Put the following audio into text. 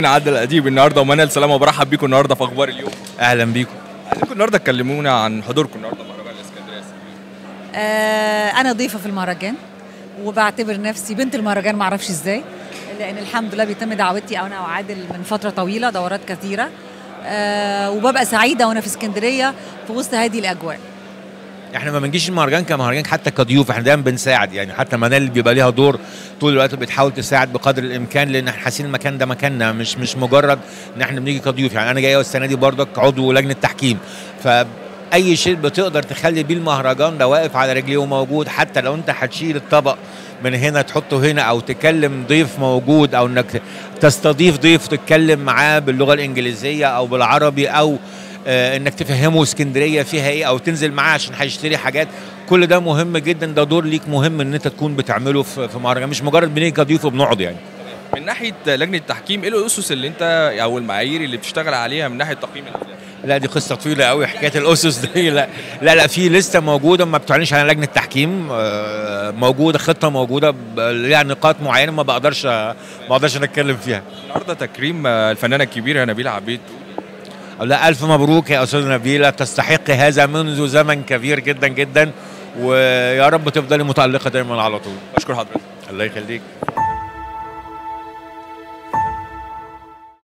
عادل اديب النهارده ومنال سلامه وبرحب بيكم النهارده في اخبار اليوم اهلا بيكم عايزينكم النهارده تكلمونا عن حضوركم النهارده مهرجان الاسكندريه آه، انا ضيفه في المهرجان وبعتبر نفسي بنت المهرجان معرفش ازاي لان الحمد لله بيتم دعوتي انا وعادل من فتره طويله دورات كثيره آه، وببقى سعيده وانا في اسكندريه في وسط هذه الاجواء احنا ما بنجيش المهرجان كمهرجان حتى كضيوف احنا دايما بنساعد يعني حتى منال بيبقى ليها دور طول الوقت بتحاول تساعد بقدر الامكان لان احنا حاسين المكان ده مكاننا مش مش مجرد ان احنا بنيجي كضيوف يعني انا جاي السنه دي برضك عضو لجنه تحكيم فاي شيء بتقدر تخلي بيه المهرجان ده واقف على رجليه وموجود حتى لو انت هتشيل الطبق من هنا تحطه هنا او تكلم ضيف موجود او انك تستضيف ضيف تتكلم معاه باللغه الانجليزيه او بالعربي او آه، انك تفهمه اسكندريه فيها ايه او تنزل معاه عشان هيشتري حاجات كل ده مهم جدا ده دور ليك مهم ان انت تكون بتعمله في في مهرجان مش مجرد بنيجي كضيوف وبنقعد يعني من ناحيه لجنه التحكيم ايه الاسس اللي انت او المعايير اللي بتشتغل عليها من ناحيه تقييم الافلام لا دي قصه طويله قوي حكايه الاسس دي لا لا لا في لسته موجوده ما بتعلنش عن لجنه تحكيم آه، موجوده خطه موجوده ب- ليها نقاط معينه ما بقدرش ما بقدرش اتكلم فيها النهارده تكريم آه، الفنانه الكبيره نبيله عبيد لا الف مبروك يا استاذ نبيله تستحق هذا منذ زمن كبير جدا جدا ويا رب تفضلي متالقه دايما على طول بشكر حضرتك الله يخليك